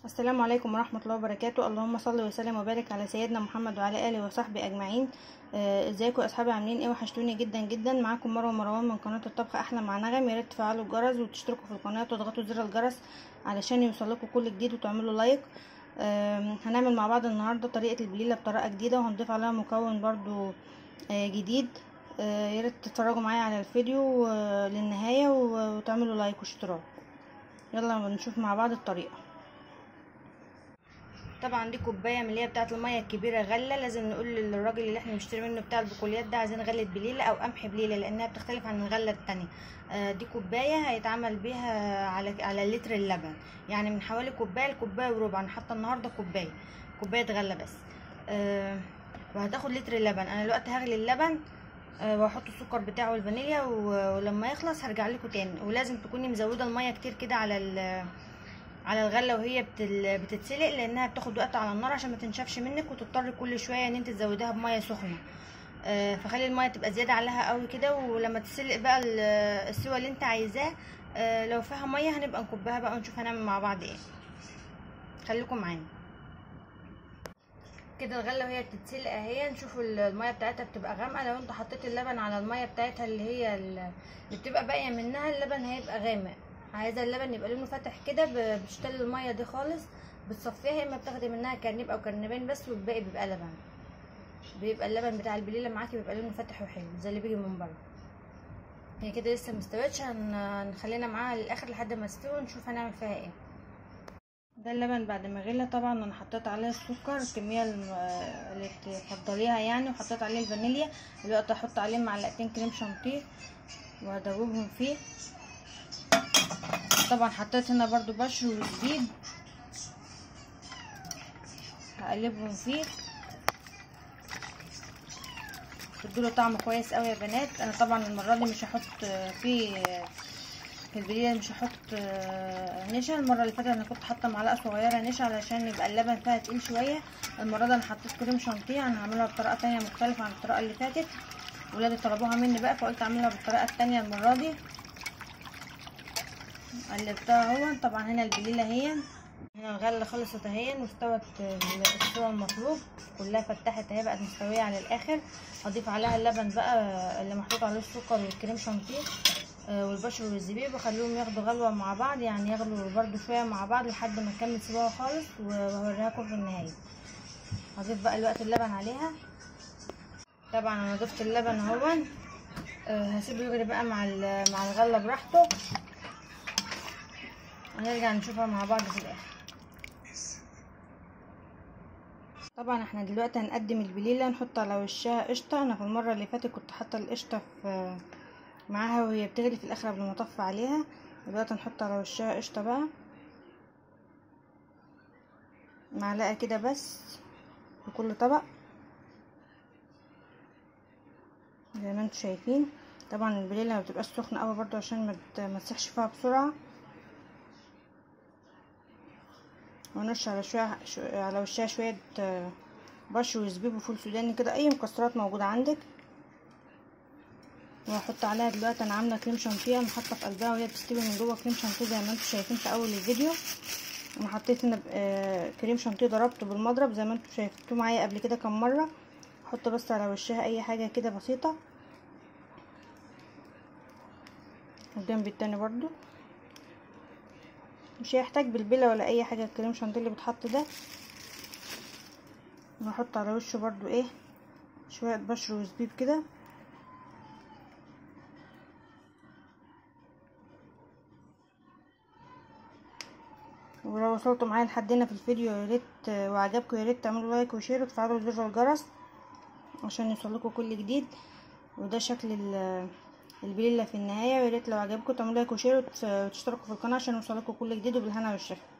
السلام عليكم ورحمة الله وبركاته اللهم صل وسلم وبارك على سيدنا محمد وعلى آله وصحبه أجمعين آه، ازيكم يا اصحابي عاملين ايه وحشتوني جدا جدا معاكم مروه مروان من قناه الطبخ احلى مع نغم يا ريت تفعلوا الجرس وتشتركوا في القناه وتضغطوا زر الجرس علشان يوصلكوا كل جديد وتعملوا لايك آم، هنعمل مع بعض النهارده طريقه البليله بطريقه جديده وهنضيف عليها مكون برضو آه، جديد آه، يا ريت تتفرجوا معايا على الفيديو آه، للنهايه و- وتعملوا لايك واشتراك يلا نشوف مع بعض الطريقه طبعا دي كوبايه من اللي هي بتاعه الميه الكبيره غله لازم نقول للراجل اللي احنا بنشتري منه بتاع البقوليات ده عايزين غله بليله او قمح بليله لانها بتختلف عن الغله التانية آه دي كوبايه هيتعمل بيها على على لتر اللبن يعني من حوالي كوبايه لكوبايه وربع انا حاطه النهارده كوبايه كوبايه غله بس آه وهتاخد لتر اللبن انا دلوقتي هغلي اللبن آه واحط السكر بتاعه والفانيليا و- ولما يخلص هرجع لكم تاني ولازم تكوني مزوده الميه كتير كده على ال على الغله وهي بتل... بتتسلق لانها بتاخد وقت على النار عشان ما تنشفش منك وتضطر كل شويه ان انت تزوديها بميه سخنه آه فخلي الميه تبقى زياده عليها قوي كده ولما تسلق بقى ال- السوى اللي انت عايزاه آه لو فيها ميه هنبقى نكبها بقى ونشوف هنعمل مع بعض ايه خليكم معانا كده الغله وهي بتتسلق اهي نشوف الميه بتاعتها بتبقى غامقه لو انت حطيت اللبن على الميه بتاعتها اللي هي ال- اللي بتبقى باقيه منها اللبن هيبقى غامق عايزه اللبن يبقى لونه فاتح كده ب- بتشتري الميه دي خالص بتصفيها يا اما بتاخدي منها كرنيب او كرنبين بس والباقي بيبقى لبن بيبقى اللبن بتاع البليله معاكي بيبقى لونه فاتح وحلو زي اللي بيجي من بره هي كده لسه مستوتش هن- هنخلينا معاها للاخر لحد ما تستوي ونشوف هنعمل فيها ايه ده اللبن بعد ما غلى طبعا انا حطيت عليه السكر الكميه الم- اللي تفضليها يعني وحطيت عليه الفانيليا دلوقتي هحط عليه معلقتين كريم شانتيه وهدوبهم فيه طبعا حطيت هنا برضو بشر وزبيب هقلبهم فيه تدوله طعم كويس قوي يا بنات انا طبعا المره دي مش هحط فيه في البليله مش هحط نشا المره اللي فاتت انا كنت حاطه معلقه صغيره نشا علشان يبقى اللبن فيها تقيل شويه المره دي انا حطيت كريم شانتيه انا هعملها بطريقه تانية مختلفه عن الطريقه اللي فاتت ولادي طلبوها مني بقى فقلت اعملها بالطريقه التانية المره دي قلبتها اهو طبعا هنا البليله اهي هنا الغله خلصت اهي واستوت السوى المطلوب كلها فتحت اهي بقت مستويه على الاخر هضيف عليها اللبن بقى اللي محطوط عليه السكر والكريم شانتيه آه، والبشر والزبيب واخليهم ياخدوا غلوه مع بعض يعني ياخدوا برده شويه مع بعض لحد ما نكمل سواها خالص وهوريهاكم في النهايه هضيف بقى الوقت اللبن عليها طبعا انا ضفت اللبن اهو آه، هسيبه يغلي بقى مع ال- مع الغله براحته ونرجع نشوفها مع بعض في الاخر طبعا احنا دلوقتي هنقدم البليله نحط على وشها قشطه انا في المره اللي فاتت كنت حاطه القشطه في معاها وهي بتغلي في الاخر قبل ما اطفي عليها دلوقتي نحط على وشها قشطه بقى معلقه كده بس في كل طبق زي ما انتم شايفين طبعا البليله ما بتبقاش سخنه قوي برضو عشان ما ت- ما تسيحش فيها بسرعه ونرش على شويه شو- على وشها شويه آه، بشر وزبيب وفول سوداني كده اي مكسرات موجوده عندك وهحط عليها دلوقتي انا عامله كريم شانتيه انا حاطه في قلبها وهي بتستوي من جوه كريم شانتيه زي ما انتم شايفين في اول الفيديو انا حطيت هنا آه، كريم شانتيه ضربته بالمضرب زي ما انتم شايفتوه معايا قبل كده كام مره احط بس على وشها اي حاجه كده بسيطه الجنب التاني برضو مش هيحتاج بالبلة ولا اي حاجه الكريم شانتيه اللي بتحط ده نحط على وشه برضو ايه شويه بشر وزبيب كده ولو وصلتوا معايا لحد هنا في الفيديو يا ريت وعجبكم يا ريت تعملوا لايك وشير وتفعلوا زر الجرس عشان يوصلكوا كل جديد وده شكل ال- البليله في النهايه ويا ريت لو عجبكم تعملوا لايك وشير وتف- وتشتركوا في القناه عشان يوصلكوا كل جديد وبالهنا والشفا